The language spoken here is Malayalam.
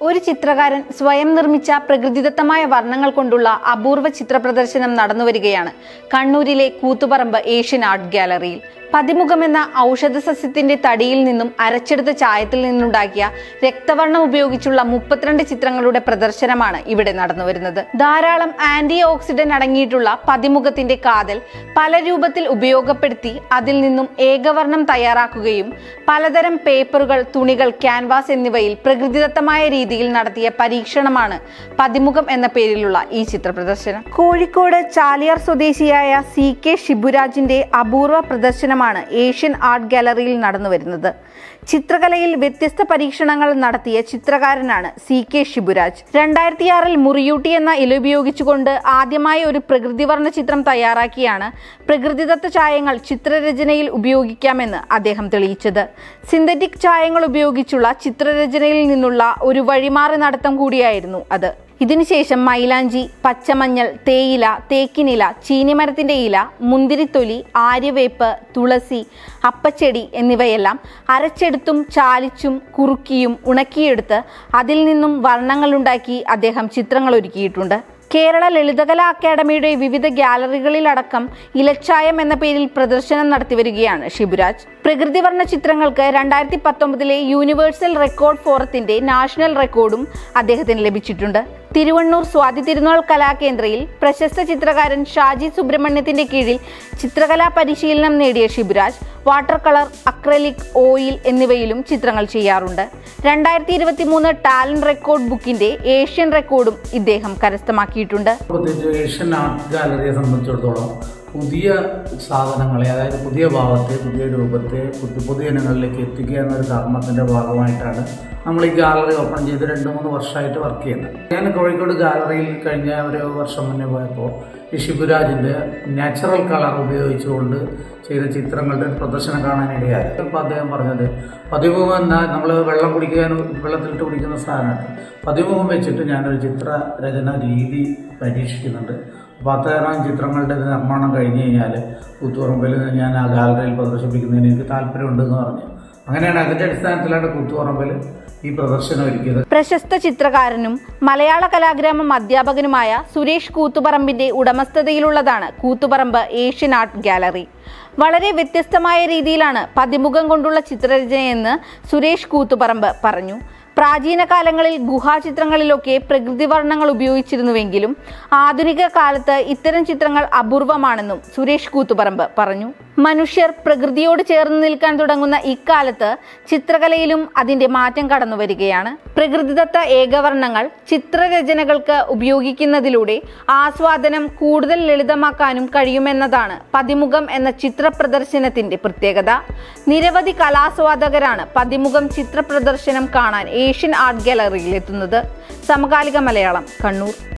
ഒരു ചിത്രകാരൻ സ്വയം നിർമ്മിച്ച പ്രകൃതിദത്തമായ വർണ്ണങ്ങൾ കൊണ്ടുള്ള അപൂർവ ചിത്ര പ്രദർശനം നടന്നുവരികയാണ് കണ്ണൂരിലെ കൂത്തുപറമ്പ് ഏഷ്യൻ ആർട്ട് ഗാലറിയിൽ പതിമുഖം എന്ന ഔഷധ സസ്യത്തിന്റെ തടിയിൽ നിന്നും അരച്ചെടുത്ത ചായത്തിൽ നിന്നുണ്ടാക്കിയ രക്തവർണ്ണം ഉപയോഗിച്ചുള്ള മുപ്പത്തിരണ്ട് ചിത്രങ്ങളുടെ പ്രദർശനമാണ് ഇവിടെ നടന്നുവരുന്നത് ധാരാളം ആന്റി ഓക്സിഡന്റ് അടങ്ങിയിട്ടുള്ള പതിമുഖത്തിന്റെ കാതൽ പല രൂപത്തിൽ ഉപയോഗപ്പെടുത്തി അതിൽ നിന്നും ഏകവർണ്ണം തയ്യാറാക്കുകയും പലതരം പേപ്പറുകൾ തുണികൾ ക്യാൻവാസ് എന്നിവയിൽ പ്രകൃതിദത്തമായ രീതിയിൽ നടത്തിയ പരീക്ഷണമാണ് പതിമുഖം എന്ന പേരിലുള്ള ഈ ചിത്ര പ്രദർശനം കോഴിക്കോട് ചാലിയാർ സ്വദേശിയായ സി കെ ഷിബുരാജിന്റെ അപൂർവ പ്രദർശനമാണ് ഏഷ്യൻ ആർട്ട് ഗാലറിയിൽ നടന്നു വരുന്നത് ചിത്രകലയിൽ വ്യത്യസ്ത പരീക്ഷണങ്ങൾ നടത്തിയ ചിത്രകാരനാണ് സി കെ ഷിബുരാജ് രണ്ടായിരത്തി ആറിൽ മുറിയൂട്ടി എന്ന ഇല ഉപയോഗിച്ചുകൊണ്ട് ആദ്യമായി ഒരു പ്രകൃതിവർണ്ണ ചിത്രം തയ്യാറാക്കിയാണ് പ്രകൃതിദത്ത ചായങ്ങൾ ചിത്രരചനയിൽ ഉപയോഗിക്കാമെന്ന് അദ്ദേഹം തെളിയിച്ചത് സിന്തറ്റിക് ചായങ്ങൾ ഉപയോഗിച്ചുള്ള ചിത്രരചനയിൽ നിന്നുള്ള ഒരു വഴിമാറി നടത്തം കൂടിയായിരുന്നു അത് ഇതിനുശേഷം മൈലാഞ്ചി പച്ചമഞ്ഞൾ തേയില തേക്കിനില ചീനിമരത്തിന്റെ ഇല മുന്തിരിത്തൊലി ആര്യവേപ്പ് തുളസി അപ്പച്ചെടി എന്നിവയെല്ലാം അരച്ചെടുത്തും ചാലിച്ചും കുറുക്കിയും ഉണക്കിയെടുത്ത് അതിൽ നിന്നും വർണ്ണങ്ങളുണ്ടാക്കി അദ്ദേഹം ചിത്രങ്ങൾ ഒരുക്കിയിട്ടുണ്ട് കേരള ലളിതകലാ അക്കാദമിയുടെ വിവിധ ഗ്യാലറികളിലടക്കം ഇലച്ചായം എന്ന പേരിൽ പ്രദർശനം നടത്തിവരികയാണ് ഷിബുരാജ് പ്രകൃതിവർണ്ണ ചിത്രങ്ങൾക്ക് രണ്ടായിരത്തി പത്തൊമ്പതിലെ യൂണിവേഴ്സൽ റെക്കോർഡ് ഫോറത്തിന്റെ നാഷണൽ റെക്കോർഡും അദ്ദേഹത്തിന് ലഭിച്ചിട്ടുണ്ട് തിരുവണ്ണൂർ സ്വാതി തിരുനാൾ കലാകേന്ദ്രയിൽ പ്രശസ്ത ചിത്രകാരൻ ഷാജി സുബ്രഹ്മണ്യത്തിന്റെ കീഴിൽ ചിത്രകലാ പരിശീലനം നേടിയ Shiburaj water colour acrylic oil എന്നിവയിലും ചിത്രങ്ങൾ ചെയ്യാറുണ്ട് രണ്ടായിരത്തി ഇരുപത്തി മൂന്ന് ടാലന്റ് റെക്കോർഡ് ബുക്കിന്റെ ഏഷ്യൻ റെക്കോർഡും ഇദ്ദേഹം കരസ്ഥമാക്കിയിട്ടുണ്ട് പ്രത്യേകിച്ച് ഏഷ്യൻ ആർട്ട് ഗാലറിയെ സംബന്ധിച്ചിടത്തോളം പുതിയ സാധനങ്ങളെ അതായത് പുതിയ ഭാവത്തെ പുതിയ രൂപത്തെ പുതിയ പുതിയ ഇനങ്ങളിലേക്ക് എത്തിക്കുക എന്നൊരു കർമ്മത്തിൻ്റെ ഭാഗമായിട്ടാണ് നമ്മൾ ഈ ഗാലറി ഓപ്പൺ ചെയ്ത് രണ്ട് മൂന്ന് വർഷമായിട്ട് വർക്ക് ചെയ്യുന്നത് ഞാൻ കോഴിക്കോട് ഗാലറിയിൽ കഴിഞ്ഞ ഒരു വർഷം മുന്നേ പോയപ്പോൾ ഈ ശിവരാജിൻ്റെ നാച്ചുറൽ കളർ ഉപയോഗിച്ചുകൊണ്ട് ചെയ്ത ചിത്രങ്ങളുടെ ഒരു പ്രദർശനം കാണാനിടയായി അപ്പോൾ അദ്ദേഹം പറഞ്ഞത് പതിമുഖം എന്നാൽ നമ്മൾ വെള്ളം കുടിക്കാൻ വെള്ളത്തിലിട്ട് കുടിക്കുന്ന സാധനമാണ് പതിമുഖം വെച്ചിട്ട് ഞാനൊരു ചിത്രരചന രീതി പരീക്ഷിക്കുന്നുണ്ട് അപ്പോൾ അത്തരം ചിത്രങ്ങളുടെ നിർമ്മാണം കഴിഞ്ഞ് കഴിഞ്ഞാൽ കൂത്തുപറമ്പിൽ ഞാൻ ആ ഗാലറിയിൽ പ്രദർശിപ്പിക്കുന്നതിന് എനിക്ക് താല്പര്യമുണ്ടെന്ന് പറഞ്ഞു അങ്ങനെയാണ് അതിൻ്റെ അടിസ്ഥാനത്തിലാണ് കൂത്തുപറമ്പിൽ ഈ പ്രദർശനം ഒരുക്കിയത് പ്രശസ്ത ചിത്രകാരനും മലയാള കലാഗ്രാമം അധ്യാപകനുമായ സുരേഷ് കൂത്തുപറമ്പിന്റെ ഉടമസ്ഥതയിലുള്ളതാണ് കൂത്തുപറമ്പ് ഏഷ്യൻ ആർട്ട് ഗാലറി വളരെ വ്യത്യസ്തമായ രീതിയിലാണ് പതിമുഖം കൊണ്ടുള്ള ചിത്രരചനയെന്ന് സുരേഷ് കൂത്തുപറമ്പ് പറഞ്ഞു പ്രാചീന കാലങ്ങളിൽ ഗുഹാചിത്രങ്ങളിലൊക്കെ പ്രകൃതി വർണ്ണങ്ങൾ ഉപയോഗിച്ചിരുന്നുവെങ്കിലും ആധുനിക കാലത്ത് ഇത്തരം ചിത്രങ്ങൾ അപൂർവമാണെന്നും സുരേഷ് കൂത്തുപറമ്പ് പറഞ്ഞു മനുഷ്യർ പ്രകൃതിയോട് ചേർന്ന് നിൽക്കാൻ തുടങ്ങുന്ന ഇക്കാലത്ത് ചിത്രകലയിലും അതിന്റെ മാറ്റം കടന്നു വരികയാണ് പ്രകൃതിദത്ത ഏകവർണ്ണങ്ങൾ ചിത്രരചനകൾക്ക് ഉപയോഗിക്കുന്നതിലൂടെ ആസ്വാദനം കൂടുതൽ ലളിതമാക്കാനും കഴിയുമെന്നതാണ് പതിമുഖം എന്ന ചിത്ര പ്രദർശനത്തിന്റെ പ്രത്യേകത നിരവധി കലാസ്വാദകരാണ് പതിമുഖം ചിത്ര പ്രദർശനം കാണാൻ ഏഷ്യൻ ആർട്ട് ഗാലറിയിൽ എത്തുന്നത് സമകാലിക മലയാളം കണ്ണൂർ